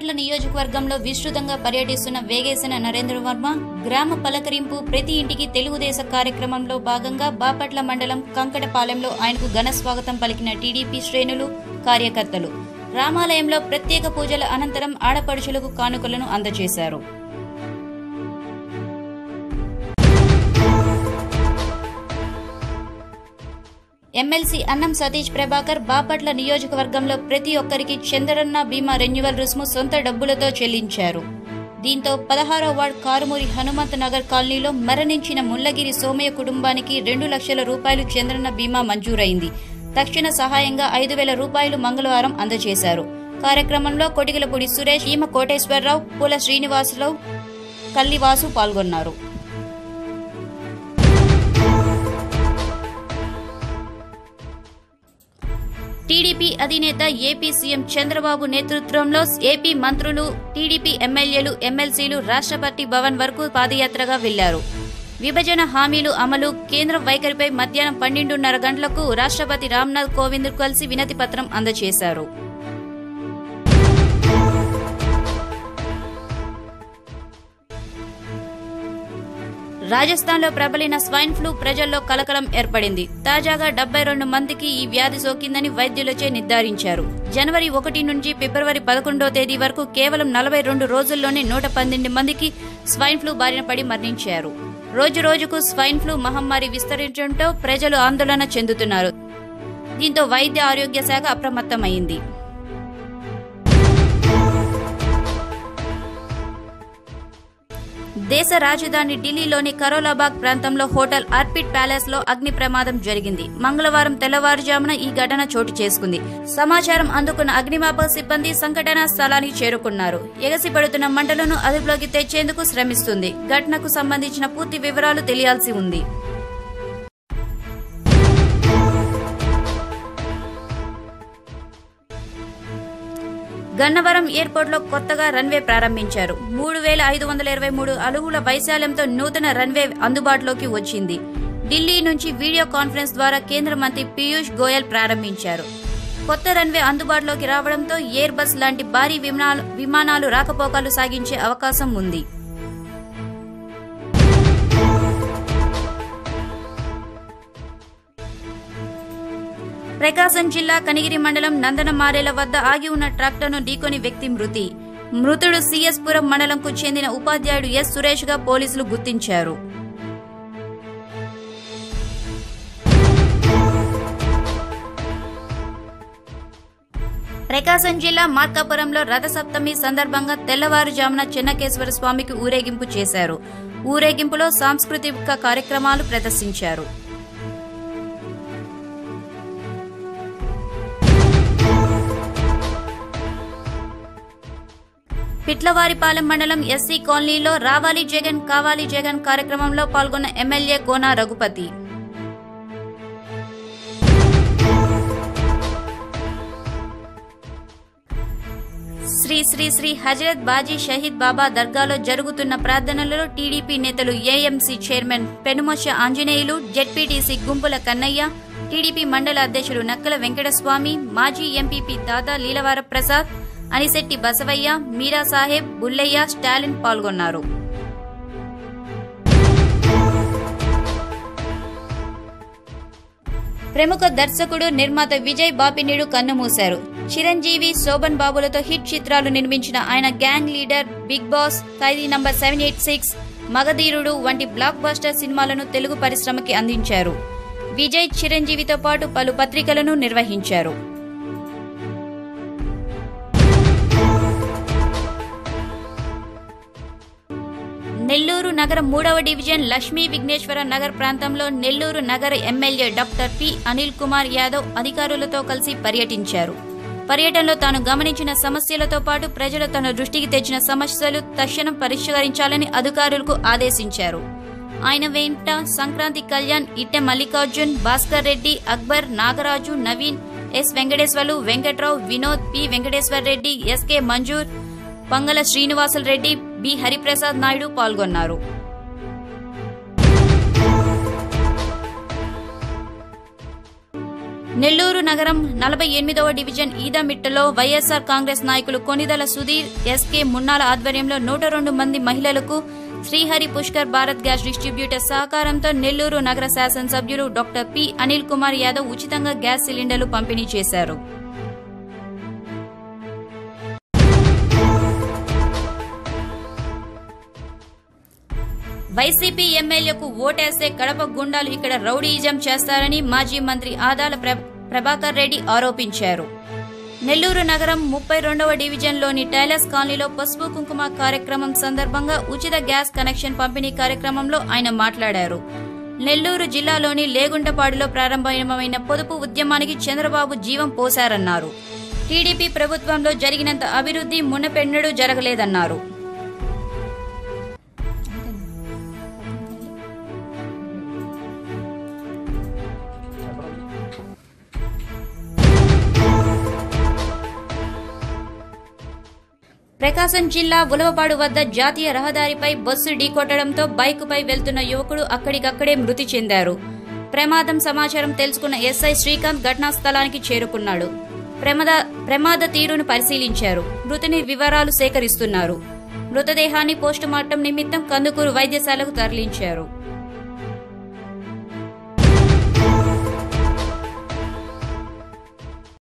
బాపట్ల నియోజకవర్గంలో విస్తృతంగా పర్యటిస్తున్న వేగేసిన నరేంద్ర వర్మ గ్రామ పలకరింపు ప్రతి ఇంటికి తెలుగుదేశ కార్యక్రమంలో భాగంగా బాపట్ల మండలం కంకటపాలెంలో ఆయనకు ఘన స్వాగతం పలికిన టీడీపీ శ్రేణులు కార్యకర్తలు రామాలయంలో ప్రత్యేక పూజల అనంతరం ఆడపడుచులకు కానుకలను అందజేశారు ఎమ్మెల్సీ అన్నం సతీష్ ప్రభాకర్ బాపట్ల నియోజకవర్గంలో ప్రతి ఒక్కరికి చంద్రన్న బీమా రెన్యువల్ రుసుము సొంత డబ్బులతో చెల్లించారు దీంతో పదహారో వార్డ్ కారుమూరి హనుమంత్ నగర్ కాలనీలో మరణించిన ముల్లగిరి సోమయ్య కుటుంబానికి రెండు లక్షల రూపాయలు చంద్రన్న బీమా మంజూరైంది తక్షణ సహాయంగా ఐదు వేల రూపాయలు మంగళవారం అందజేశారు కార్యక్రమంలో కొటికలపూడి సురేష్ ఈమ కోటేశ్వరరావు పూల శ్రీనివాసరావు కల్లివాసు పాల్గొన్నారు టీడీపీ అధినేత ఏపీ సీఎం చంద్రబాబు నేతృత్వంలో ఏపీ మంత్రులు టీడీపీ ఎమ్మెల్యేలు ఎమ్మెల్సీలు రాష్ట్రపతి భవన్ వరకు పాదయాత్రగా వెళ్లారు విభజన హామీలు అమలు కేంద్ర వైఖరిపై మధ్యాహ్నం పన్నెండున్నర గంటలకు రాష్ట్రపతి రామ్నాథ్ కోవింద్ కలిసి వినతి పత్రం అందజేశారు రాజస్థాన్లో ప్రబలిన స్వైన్ ఫ్లూ ప్రజల్లో కలకలం ఏర్పడింది తాజాగా డెబ్బై రెండు మందికి ఈ వ్యాధి సోకిందని వైద్యులచే నిర్ధారించారు జనవరి ఒకటి నుంచి ఫిబ్రవరి పదకొండో తేదీ వరకు కేవలం నలభై రెండు రోజుల్లోనే నూట పన్నెండు మందికి స్వైన్ ఫ్లూ బారిన పడి మరణించారు రోజు రోజుకు స్వైన్ ఫ్లూ మహమ్మారి విస్తరించడంతో ప్రజలు ఆందోళన చెందుతున్నారు దీంతో వైద్య ఆరోగ్య శాఖ అప్రమత్తమైంది దేశ రాజధాని ఢిల్లీలోని కరోలాబాగ్ ప్రాంతంలో హోటల్ ఆర్పిడ్ ప్యాలెస్ లో అగ్ని ప్రమాదం జరిగింది మంగళవారం తెల్లవారుజామున ఈ ఘటన చోటు చేసుకుంది సమాచారం అందుకున్న అగ్నిమాపక సిబ్బంది సంఘటనా స్థలానికి చేరుకున్నారు ఎగసిపడుతున్న మంటలను అదుపులోకి తెచ్చేందుకు శ్రమిస్తుంది ఘటనకు సంబంధించిన పూర్తి వివరాలు తెలియాల్సి ఉంది గన్నవరం ఎయిర్పోర్ట్ లో కొత్తగా రన్వే ప్రారంభించారు మూడు వేల ఐదు వందల ఇరవై మూడు అడుగుల వైశాల్యంతో నూతన రన్వే అందుబాటులోకి వచ్చింది ఢిల్లీ నుంచి వీడియో కాన్ఫరెన్స్ ద్వారా కేంద్ర మంత్రి పీయూష్ గోయల్ ప్రారంభించారు కొత్త రన్వే అందుబాటులోకి రావడంతో ఎయిర్ బస్ లాంటి భారీ విమానాలు విమానాలు రాకపోకలు సాగించే అవకాశం ఉంది ప్రకాశం జిల్లా కనిగిరి మండలం నందనమారేల వద్ద ఆగి ఉన్న ట్రాక్టర్ను ఢీకొని వ్యక్తి మృతి మృతుడు సిఎస్పురం మండలంకు చెందిన ఉపాధ్యాయుడు ఎస్ సురేష్ గా పోలీసులు గుర్తించారు ప్రకాశం జిల్లా మార్కాపురంలో రథసప్తమి సందర్భంగా తెల్లవారుజామున చెన్నకేశ్వర స్వామికి ఊరేగింపు చేశారు ఊరేగింపులో సాంస్కృతిక కార్యక్రమాలు ప్రదర్శించారు పిట్లవారిపాలెం మండలం ఎస్సీ కాలనీలో రావాలి జగన్ కావాలి జగన్ కార్యక్రమంలో పాల్గొన్న ఎమ్మెల్యే కోన రఘుపతి శ్రీ శ్రీ శ్రీ హజరత్ బాజీ షహీద్ బాబా దర్గాలో జరుగుతున్న ప్రార్థనలలో టీడీపీ నేతలు AMC chairman Penumosha Anjaneyulu ZPTC Gumpula Kannaiah TDP మండల అధ్యక్షుడు నక్కల వెంకటస్వామి మాజీ ఎంపీపీ దాదా లీలవార ప్రసాద్ అనిశెట్టి బసవయ్య మీరా సాహెబ్ బుల్లయ్య స్టాలిన్ పాల్గొన్నారు ప్రముఖ దర్శకుడు నిర్మాత విజయ్ బాపినీడు కన్నుమూశారు చిరంజీవి శోభన్ బాబులతో హిట్ చిత్రాలు నిర్మించిన ఆయన Gang Leader Big Boss Khaidi number seven eight six Magadheerudu వంటి బ్లాక్ బస్టర్ సినిమాలను తెలుగు పరిశ్రమకి అందించారు విజయ్ చిరంజీవితో పాటు పలు పత్రికలను నిర్వహించారు నెల్లూరు నగర మూడవ డివిజన్ లక్ష్మీ విఘ్నేశ్వర నగర్ ప్రాంతంలో నెల్లూరు నగర MLA doctor P Anil Kumar Yadav అధికారులతో కలిసి పర్యటించారు పర్యటనలో తాను గమనించిన సమస్యలతో పాటు ప్రజలు తన దృష్టికి తెచ్చిన సమస్యలు తక్షణం పరిష్కరించాలని అధికారులకు ఆదేశించారు ఆయన వెంట Sankranti Kalyan Itte Mallikarjun Bhaskar Reddy Akbar Nagaraju Naveen S Venkateswarlu Venkatrao Vinod P Venkateswar Reddy SK Manzoor Pangala Srinivasulu Reddy B Hariprasad Naidu పాల్గొన్నారు నెల్లూరు నగరం నలభై ఎనిమిదవ డివిజన్ ఈదమిట్టలో వైఎస్సార్ కాంగ్రెస్ నాయకులు కొనిదల సుధీర్ ఎస్కే మున్నాల ఆధ్వర్యంలో నూట రెండు మంది మహిళలకు శ్రీహరి పుష్కర్ భారత్ గ్యాస్ డిస్ట్రిబ్యూటర్ సహకారంతో నెల్లూరు నగర శాసనసభ్యులు డాక్టర్ పి అనిల్ కుమార్ యాదవ్ ఉచితంగా గ్యాస్ సిలిండర్లు పంపిణీ చేశారు వైసీపీ ఎమ్మెల్యేకు ఓటేస్తే కడప గుండాలు ఇక్కడ రౌడీయిజం చేస్తారని మాజీ మంత్రి ఆదాల ప్ర- ప్రభాకర్ రెడ్డి ఆరోపించారు నెల్లూరు నగరం ముప్పై రెండవ డివిజన్లోని టైలర్స్ కాలనీలో పసుపు కుంకుమ కార్యక్రమం సందర్భంగా ఉచిత గ్యాస్ కనెక్షన్ పంపిణీ కార్యక్రమంలో ఆయన మాట్లాడారు నెల్లూరు జిల్లాలోని లేగుంటపాడులో ప్రారంభమైన పొదుపు ఉద్యమానికి చంద్రబాబు జీవం పోశారన్నారు టీడీపీ ప్రభుత్వంలో జరిగినంత అభివృద్ధి మునపెన్నడూ జరగలేదన్నారు ప్రకాశం జిల్లా ఉలవపాడు వద్ద జాతీయ రహదారిపై బస్సు ఢీకొట్టడంతో బైకుపై వెళ్తున్న యువకుడు అక్కడికక్కడే మృతి చెందారు ప్రమాదం సమాచారం తెలుసుకున్న ఎస్ఐ శ్రీకాంత్ ఘటనా స్థలానికి చేరుకున్నాడు ప్రమాద ప్రమాద తీరును పరిశీలించారు మృతుని వివరాలు సేకరిస్తున్నారు మృతదేహాన్ని పోస్టుమార్టం నిమిత్తం కందుకూరు వైద్యశాలకు తరలించారు